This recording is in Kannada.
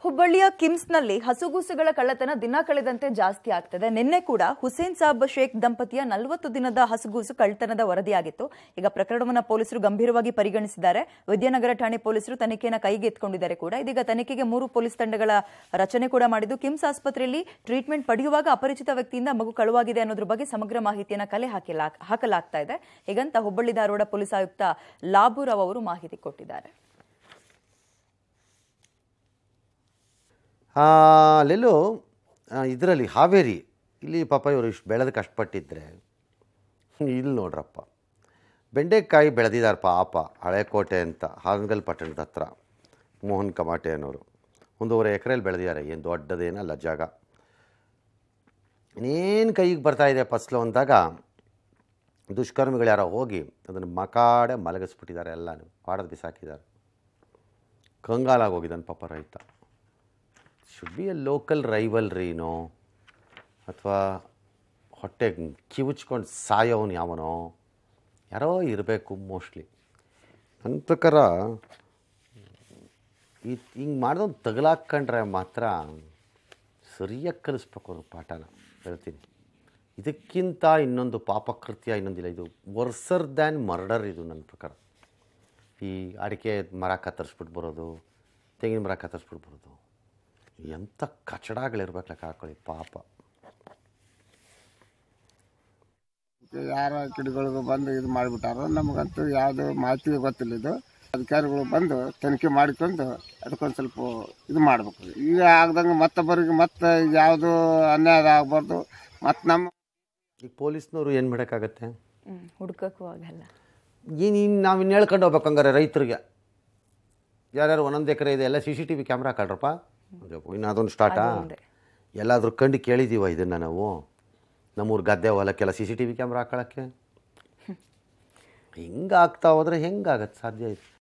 ಹುಬ್ಬಳ್ಳಿಯ ಕಿಮ್ಸ್ನಲ್ಲಿ ಹಸುಗೂಸುಗಳ ಕಳ್ಳತನ ದಿನ ಕಳೆದಂತೆ ಜಾಸ್ತಿ ಆಗ್ತದೆ ನಿನ್ನೆ ಕೂಡ ಹುಸೇನ್ ಸಾಬ್ ಶೇಖ್ ದಂಪತಿಯ ನಲವತ್ತು ದಿನದ ಹಸುಗೂಸು ಕಳ್ಳತನದ ವರದಿಯಾಗಿತ್ತು ಈಗ ಪ್ರಕರಣವನ್ನು ಪೊಲೀಸರು ಗಂಭೀರವಾಗಿ ಪರಿಗಣಿಸಿದ್ದಾರೆ ವಿದ್ಯಾನಗರ ಠಾಣೆ ಪೊಲೀಸರು ತನಿಖೆಯನ್ನು ಕೈಗೆ ಎತ್ಕೊಂಡಿದ್ದಾರೆ ಕೂಡ ಇದೀಗ ತನಿಖೆಗೆ ಮೂರು ಪೊಲೀಸ್ ತಂಡಗಳ ರಚನೆ ಕೂಡ ಮಾಡಿದ್ದು ಕಿಮ್ಸ್ ಆಸ್ಪತ್ರೆಯಲ್ಲಿ ಟ್ರೀಟ್ಮೆಂಟ್ ಪಡೆಯುವಾಗ ಅಪರಿಚಿತ ವ್ಯಕ್ತಿಯಿಂದ ಮಗು ಕಳುವಾಗಿದೆ ಅನ್ನೋದ್ರ ಬಗ್ಗೆ ಸಮಗ್ರ ಮಾಹಿತಿಯನ್ನು ಕಲೆ ಹಾಕಿಲ್ಲ ಹಾಕಲಾಗ್ತಾ ಇದೆ ಹೀಗಂತ ಹುಬ್ಬಳ್ಳಿ ಧಾರವಾಡ ಪೊಲೀಸ್ ಆಯುಕ್ತ ಲಾಬುರಾವ್ ಅವರು ಮಾಹಿತಿ ಕೊಟ್ಟಿದ್ದಾರೆ ಅಲ್ಲೆಲ್ಲೋ ಇದರಲ್ಲಿ ಹಾವೇರಿ ಇಲ್ಲಿ ಪಾಪ ಇವರು ಇಷ್ಟು ಬೆಳೆದು ಕಷ್ಟಪಟ್ಟಿದ್ರೆ ಇಲ್ಲಿ ನೋಡ್ರಪ್ಪ ಬೆಂಡೆಕಾಯಿ ಬೆಳೆದಿದ್ದಾರೆ ಪಾಪ ಹಳೆಕೋಟೆ ಅಂತ ಹಾನಗಲ್ ಪಟ್ಟಣದ ಹತ್ರ ಮೋಹನ್ ಕಮಾಟೆ ಅನ್ನೋರು ಒಂದೂವರೆ ಎಕರೆಯಲ್ಲಿ ಬೆಳೆದಿದ್ದಾರೆ ಏನು ದೊಡ್ಡದೇನಲ್ಲ ಜಾಗ ಇನ್ನೇನು ಕೈಗೆ ಬರ್ತಾಯಿದೆ ಫಸಲು ಅಂದಾಗ ದುಷ್ಕರ್ಮಿಗಳು ಯಾರೋ ಹೋಗಿ ಅದನ್ನು ಮಕಾಡೆ ಮಲಗಿಸ್ಬಿಟ್ಟಿದ್ದಾರೆ ಎಲ್ಲನೂ ಪಾಡದು ಬಿಸಾಕಿದ್ದಾರೆ ಕಂಗಾಲಾಗಿ ಹೋಗಿದ್ದಾನೆ ಪಾಪ ರೈತ ಶುಡ್ ಬಿ ಎ ಲೋಕಲ್ ರೈವಲ್ರಿನೋ ಅಥವಾ ಹೊಟ್ಟೆಗೆ ಕಿವುಚ್ಕೊಂಡು ಸಾಯೋನು ಯಾವನೋ ಯಾರೋ ಇರಬೇಕು ಮೋಸ್ಟ್ಲಿ ನನ್ನ ಪ್ರಕಾರ ಈ ಹಿಂಗೆ ಮಾಡ್ದವ್ನು ತಗಲಾಕೊಂಡ್ರೆ ಮಾತ್ರ ಸರಿಯಾಗಿ ಕಲಿಸ್ಬೇಕು ಅವ್ರಿಗೆ ಪಾಠನ ಹೇಳ್ತೀನಿ ಇದಕ್ಕಿಂತ ಇನ್ನೊಂದು ಪಾಪಕೃತ್ಯ ಇನ್ನೊಂದಿಲ್ಲ ಇದು ವರ್ಸರ್ ದ್ಯಾನ್ ಮರ್ಡರ್ ಇದು ನನ್ನ ಪ್ರಕಾರ ಈ ಅಡಿಕೆ ಮರ ಕತ್ತರಿಸ್ಬಿಟ್ಟು ಬರೋದು ತೆಂಗಿನ ಮರ ಕತ್ತರಿಸ್ಬಿಟ್ಟು ಬರೋದು ಎಂಥ ಕಚಡಗಳಿರ್ಬೇಕು ಲೆಕ್ಕ ಹಾಕೊಳ್ಳಿ ಪಾಪ ಯಾರ ಕಿಡಿಗಳಿಗೂ ಬಂದು ಇದು ಮಾಡಿಬಿಟ್ಟಾರೋ ನಮಗಂತೂ ಯಾವುದು ಮಾಹಿತಿ ಗೊತ್ತಿಲ್ಲ ಇದು ಅಧಿಕಾರಿಗಳು ಬಂದು ತನಿಖೆ ಮಾಡಿಕೊಂಡು ಅದಕ್ಕೊಂದು ಸ್ವಲ್ಪ ಇದು ಮಾಡ್ಬೇಕು ಈಗ ಆಗ್ದಂಗೆ ಮತ್ತೊಬ್ಬರಿಗೆ ಮತ್ತೆ ಯಾವುದು ಅನ್ಯಾಯ ಆಗಬಾರ್ದು ಮತ್ತು ನಮ್ಮ ಈಗ ಪೊಲೀಸ್ನವರು ಏನು ಮಾಡೋಕ್ಕಾಗತ್ತೆ ಹುಡುಕಕ್ಕೂ ಆಗಲ್ಲ ಏನು ಇನ್ನು ನಾವು ಇನ್ನು ಹೇಳ್ಕೊಂಡು ಹೋಗ್ಬೇಕು ಹಂಗಾರೆ ರೈತರಿಗೆ ಯಾರ್ಯಾರು ಒಂದೊಂದು ಎಕರೆ ಇದೆ ಎಲ್ಲ C C T V camera ಹಾಕಳ್ರಪ್ಪ ಇನ್ನು ಅದೊಂದು ಸ್ಟಾರ್ಟಾ ಒಂದೇ. ಎಲ್ಲಾದರೂ ಕಂಡು ಕೇಳಿದ್ದೀವ ಇದನ್ನು ನಾವು ನಮ್ಮೂರು ಗದ್ದೆ ಹೊಲಕ್ಕೆಲ್ಲ C C T V camera ಹಾಕೊಳ್ಳೋಕ್ಕೆ ಹಿಂಗೆ ಆಗ್ತಾ ಹೋದ್ರೆ ಹೆಂಗಾಗತ್ತೆ ಸಾಧ್ಯ ಇದೆ